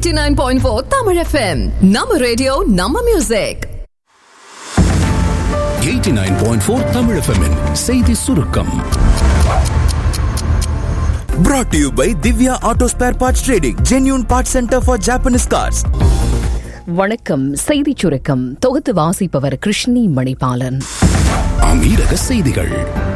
89.4 Tamil FM. நம்ம radio நம்ம music 89.4 Tamil FM -இன் செய்தி சுருக்கம் Brought to you by Divya Auto Spare Parts Trading, genuine parts center for Japanese cars. வணக்கம் செய்திச் சுருக்கம் தொகுத்து வாசிப்பவர் கிருஷ்ணி மணிபாலன் அமீரக செய்திகள்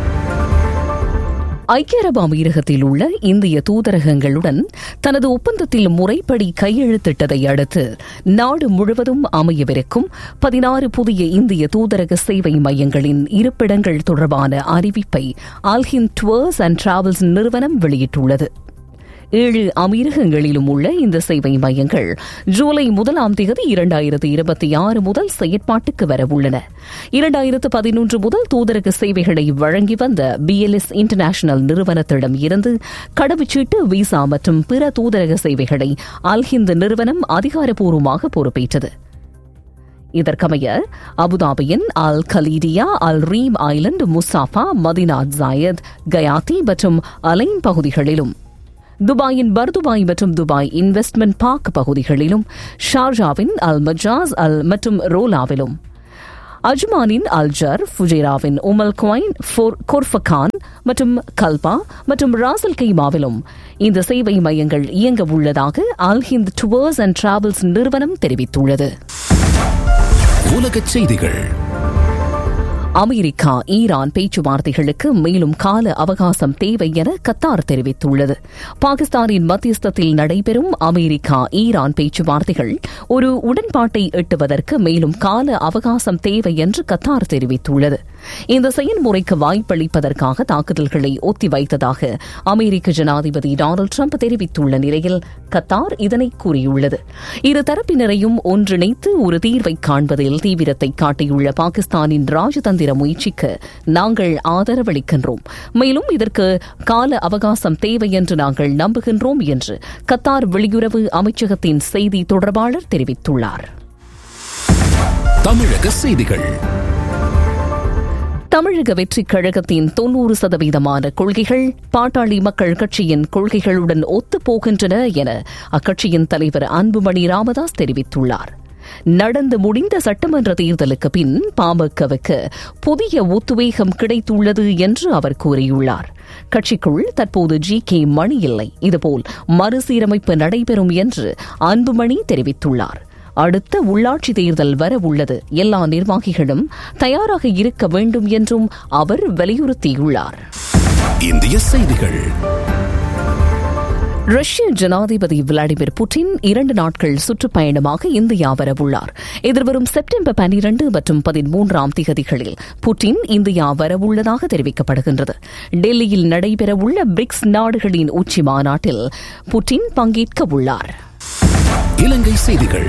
ஐக்கிய அரபு அமீரகத்தில் உள்ள இந்திய தூதரகங்களுடன் தனது ஒப்பந்தத்தில் முறைப்படி கையெழுத்திட்டதை அடுத்து நாடு முழுவதும் அமையவிருக்கும் பதினாறு புதிய இந்திய தூதரக சேவை மையங்களின் இருப்பிடங்கள் தொடர்பான அறிவிப்பை ஆல்ஹின் டுவர்ஸ் அண்ட் டிராவல்ஸ் நிறுவனம் வெளியிட்டுள்ளது ஏழு அமீரகங்களிலும் உள்ள இந்த சேவை மையங்கள் ஜூலை முதலாம் தேதி இரண்டாயிரத்தி இருபத்தி ஆறு முதல் செயற்பாட்டுக்கு வரவுள்ளன இரண்டாயிரத்து பதினொன்று முதல் தூதரக சேவைகளை வழங்கி வந்த பிஎல்எஸ் இன்டர்நேஷனல் நிறுவனத்திடம் இருந்து கடவுச்சீட்டு விசா மற்றும் பிற தூதரக சேவைகளை அல்ஹிந்த் நிறுவனம் அதிகாரப்பூர்வமாக பொறுப்பேற்றது இதற்கமைய அபுதாபியின் அல் Khalidiya Al Reem Island Musaffah Madinat Zayed Ghayathi மற்றும் அலைன் பகுதிகளிலும் துபாயின் பர்துபாய் மற்றும் துபாய் இன்வெஸ்ட்மெண்ட் பார்க் பகுதிகளிலும் ஷார்ஜாவின் அல் மஜாஸ் அல் மற்றும் ரோலாவிலும் அஜ்மானின் அல்ஜர் ஃபுஜேராவின் உமல் குவைன் கோர்ஃபகான் மற்றும் கல்பா மற்றும் ராசல் கைமாவிலும் இந்த சேவை மையங்கள் இயங்க உள்ளதாக அல்ஹிந்த் டுவர்ஸ் அண்ட் டிராவல்ஸ் நிறுவனம் தெரிவித்துள்ளது உலகச் செய்திகள் அமெரிக்கா ஈரான் பேச்சுவார்த்தைகளுக்கு மேலும் கால அவகாசம் தேவை என கத்தார் தெரிவித்துள்ளது பாகிஸ்தானின் மத்தியஸ்தத்தில் நடைபெறும் அமெரிக்கா ஈரான் பேச்சுவார்த்தைகள் ஒரு உடன்பாட்டை எட்டுவதற்கு மேலும் கால அவகாசம் தேவை என்று கத்தார் தெரிவித்துள்ளது இந்த செயல்முறைக்கு வாய்ப்பளிப்பதற்காக தாக்குதல்களை ஒத்திவைத்ததாக அமெரிக்க ஜனாதிபதி டொனால்டு டிரம்ப் தெரிவித்துள்ள நிலையில் கத்தார் இதனை கூறியுள்ளது இரு தரப்பினரையும் ஒன்றிணைத்து ஒரு தீர்வை காண்பதில் தீவிரத்தை காட்டியுள்ள பாகிஸ்தானின் ராஜதந்திர முயற்சிக்கு நாங்கள் ஆதரவளிக்கின்றோம் மேலும் இதற்கு கால அவகாசம் தேவை என்று நாங்கள் நம்புகின்றோம் என்று கத்தார் வெளியுறவு அமைச்சகத்தின் செய்தி தொடர்பாளர் தெரிவித்துள்ளார் தமிழக செய்திகள் தமிழக வெற்றிக் கழகத்தின் தொன்னூறு சதவீதமான கொள்கைகள் பாட்டாளி மக்கள் கட்சியின் கொள்கைகளுடன் ஒத்துப்போகின்றன என அக்கட்சியின் தலைவர் அன்புமணி ராமதாஸ் தெரிவித்துள்ளார் நடந்து முடிந்த சட்டமன்ற தேர்தலுக்கு பின் பாமகவுக்கு புதிய உத்வேகம் கிடைத்துள்ளது என்று அவர் கூறியுள்ளார் கட்சிக்குள் தற்போது ஜி கே மணி இல்லை இதுபோல் மறுசீரமைப்பு நடைபெறும் என்று அன்புமணி தெரிவித்துள்ளார் அடுத்த உள்ளாட்சி தேர்தல் வர உள்ளது எல்லா நிர்வாகிகளும் தயாராக இருக்க வேண்டும் என்றும் அவர் வலியுறுத்தியுள்ளார் இந்திய செய்திகள் ரஷ்ய ஜனாதிபதி விளாடிமிர் புட்டின் இரண்டு நாட்கள் சுற்றுப்பயணமாக இந்தியா வரவுள்ளார் எதிர்வரும் செப்டம்பர் பனிரண்டு மற்றும் பதிமூன்றாம் திகதிகளில் புட்டின் இந்தியா வரவுள்ளதாக தெரிவிக்கப்படுகின்றது டெல்லியில் நடைபெறவுள்ள பிரிக்ஸ் நாடுகளின் உச்சி மாநாட்டில் புட்டின் பங்கேற்க உள்ளார் இலங்கை செய்திகள்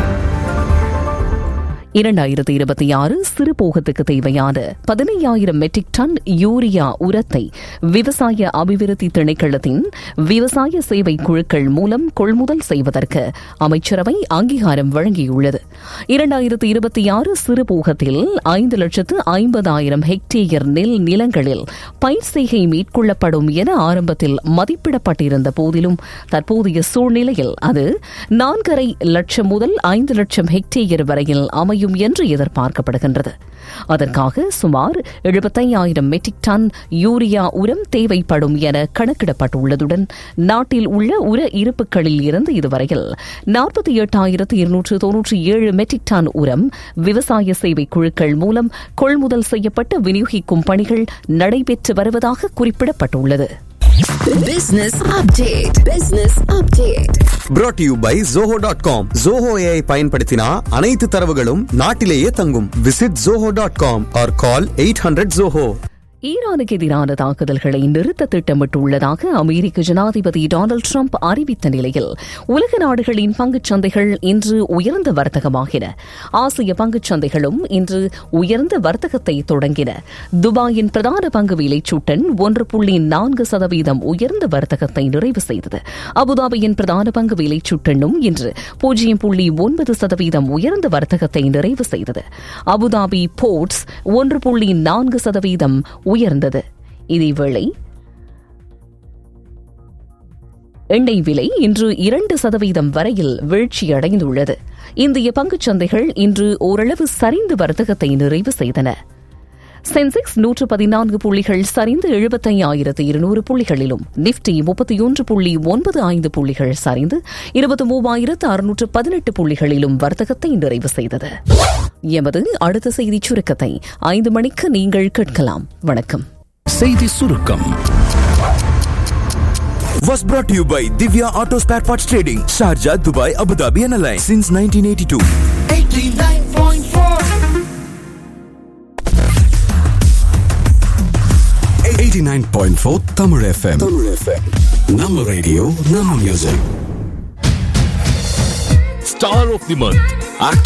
இரண்டாயிரத்தி இருபத்தி ஆறு சிறுபோகத்துக்கு தேவையான பதினையாயிரம் மெட்ரிக் டன் யூரியா உரத்தை விவசாய அபிவிருத்தி திணைக்களத்தின் விவசாய சேவை குழுக்கள் மூலம் கொள்முதல் செய்வதற்கு அமைச்சரவை அங்கீகாரம் வழங்கியுள்ளது இரண்டாயிரத்தி இருபத்தி ஆறு சிறுபோகத்தில் ஐந்து லட்சத்து ஐம்பதாயிரம் ஹெக்டேயர் நெல் நிலங்களில் பயிர் செய்கை மேற்கொள்ளப்படும் என ஆரம்பத்தில் மதிப்பிடப்பட்டிருந்த போதிலும் தற்போதைய சூழ்நிலையில் அது நான்கரை லட்சம் முதல் ஐந்து லட்சம் ஹெக்டேயர் வரையில் அமையும் என்று எதிர்பார்க்கப்படுகின்றது அதற்காக சுமார் எழுபத்தையாயிரம் மெட்ரிக் டன் யூரியா உரம் தேவைப்படும் என கணக்கிடப்பட்டுள்ளதுடன் நாட்டில் உள்ள உர இருப்புகளில் இருந்து இதுவரையில் நாற்பத்தி எட்டாயிரத்து இருநூற்று தொன்னூற்றி ஏழு மெட்ரிக் டன் உரம் விவசாய சேவை குழுக்கள் மூலம் கொள்முதல் செய்யப்பட்டு விநியோகிக்கும் பணிகள் நடைபெற்று வருவதாக குறிப்பிடப்பட்டுள்ளது Business update. Business update. Brought to you by Zoho.com. Zoho AI பயன்படுத்தினா அனைத்து தரவுகளும் நாட்டிலேயே தங்கும். Visit Zoho.com or call 800 Zoho. ஈரானுக்கு எதிரான தாக்குதல்களை நிறுத்த திட்டமிட்டுள்ளதாக அமெரிக்க ஜனாதிபதி டொனால்டு ட்ரம்ப் அறிவித்த நிலையில் உலக நாடுகளின் பங்குச் சந்தைகள் இன்று உயர்ந்த வர்த்தகமாகின ஆசிய பங்குச் சந்தைகளும் இன்று உயர்ந்த வர்த்தகத்தை தொடங்கின துபாயின் பிரதான பங்கு விலைச்சூட்டன் ஒன்று புள்ளி நான்கு சதவீதம் உயர்ந்த வர்த்தகத்தை நிறைவு செய்தது அபுதாபியின் பிரதான பங்கு விலைச்சூட்டனும் இன்று பூஜ்ஜியம் புள்ளி ஒன்பது சதவீதம் உயர்ந்த வர்த்தகத்தை நிறைவு செய்தது அபுதாபி போர்ட்ஸ் ஒன்று புள்ளி நான்கு சதவீதம் உயர்ந்தது இதேவேளை எண்ணெய் விலை இன்று இரண்டு சதவீதம் வரையில் வீழ்ச்சியடைந்துள்ளது இந்திய பங்குச் சந்தைகள் இன்று ஓரளவு சரிந்து வர்த்தகத்தை நிறைவு செய்தன சென்செக்ஸ் நூற்று பதினான்கு புள்ளிகள் சரிந்து எழுபத்தையாயிரத்து இருநூறு புள்ளிகளிலும் நிப்டி முப்பத்தியொன்று புள்ளி ஒன்பது ஐந்து புள்ளிகள் சரிந்து இருபத்தி மூவாயிரத்து அறுநூற்று பதினெட்டு புள்ளிகளிலும் வர்த்தகத்தை நிறைவு செய்தது எமது அடுத்த செய்திச் சுருக்கத்தை ஐந்து மணிக்கு நீங்கள் கேட்கலாம் வணக்கம் செய்தி சுருக்கம் was brought to you by Divya Auto Spare Parts Trading, Sharjah, Dubai, Abu Dhabi and Alliance since 1982. 89.4 Tamil FM. Tamil FM. நம்ம ரேடியோ நம்ம music Star of the Month. Actor